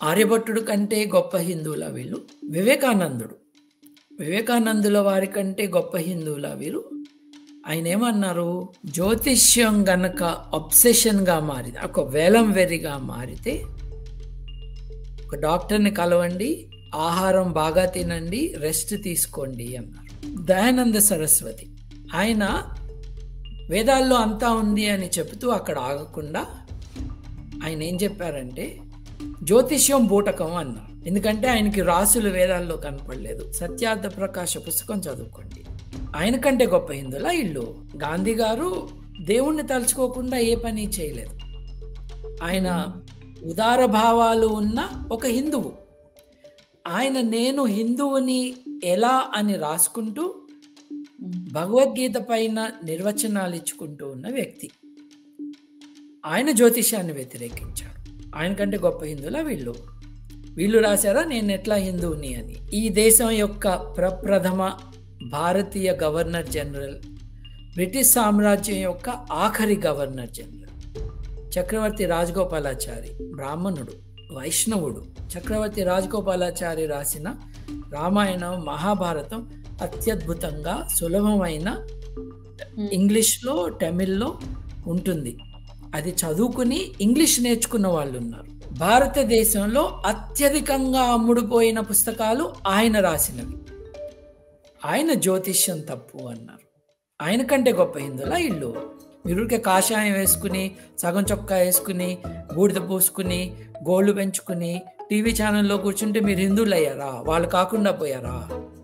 ఆర్యభట్టుడు కంటే గొప్ప హిందువుల వీళ్ళు వివేకానందుడు వివేకానందుల వారి కంటే గొప్ప హిందువుల వీరు ఆయన ఏమన్నారు జ్యోతిష్యం గనక అబ్సెషన్గా మారితే ఒక వేలం వెర్రిగా మారితే ఒక డాక్టర్ని కలవండి ఆహారం బాగా తినండి రెస్ట్ తీసుకోండి అన్నారు దయానంద సరస్వతి ఆయన వేదాల్లో అంతా ఉంది అని చెబుతూ అక్కడ ఆగకుండా ఆయన ఏం చెప్పారంటే జ్యోతిష్యం బూటకం అన్నారు ఎందుకంటే ఆయనకి రాసులు వేదాల్లో కనపడలేదు సత్యార్థ ప్రకాశ పుస్తకం చదువుకోండి ఆయన కంటే గొప్ప హిందువుల ఇల్లు గాంధీ గారు దేవుణ్ణి తలుచుకోకుండా ఏ పని చేయలేదు ఆయన ఉదార భావాలు ఉన్న ఒక హిందువు ఆయన నేను హిందువుని ఎలా అని రాసుకుంటూ భగవద్గీత పైన నిర్వచనాలు ఇచ్చుకుంటూ ఉన్న వ్యక్తి ఆయన జ్యోతిషాన్ని వ్యతిరేకించాడు ఆయన కంటే గొప్ప హిందువుల వీళ్ళు వీళ్ళు రాశారా నేను ఎట్లా హిందువుని అని ఈ దేశం యొక్క ప్రప్రథమ భారతీయ గవర్నర్ జనరల్ బ్రిటిష్ సామ్రాజ్యం యొక్క ఆఖరి గవర్నర్ జనరల్ చక్రవర్తి రాజగోపాలాచారి బ్రాహ్మణుడు వైష్ణవుడు చక్రవర్తి రాజగోపాలాచారి రాసిన రామాయణం మహాభారతం అత్యద్భుతంగా సులభమైన ఇంగ్లీష్లో తమిళ్లో ఉంటుంది అది చదువుకుని ఇంగ్లీష్ నేర్చుకున్న వాళ్ళు ఉన్నారు భారతదేశంలో అత్యధికంగా అమ్ముడుపోయిన పుస్తకాలు ఆయన రాసినవి ఆయన జ్యోతిష్యం తప్పు అన్నారు ఆయన కంటే గొప్ప హిందువుల ఇల్లు మీరుకే కాషాయం వేసుకుని సగం చొక్కా వేసుకుని బూడిద పూసుకుని గోళ్ళు పెంచుకుని టీవీ ఛానల్లో కూర్చుంటే మీరు హిందువులు అయ్యారా వాళ్ళు కాకుండా పోయారా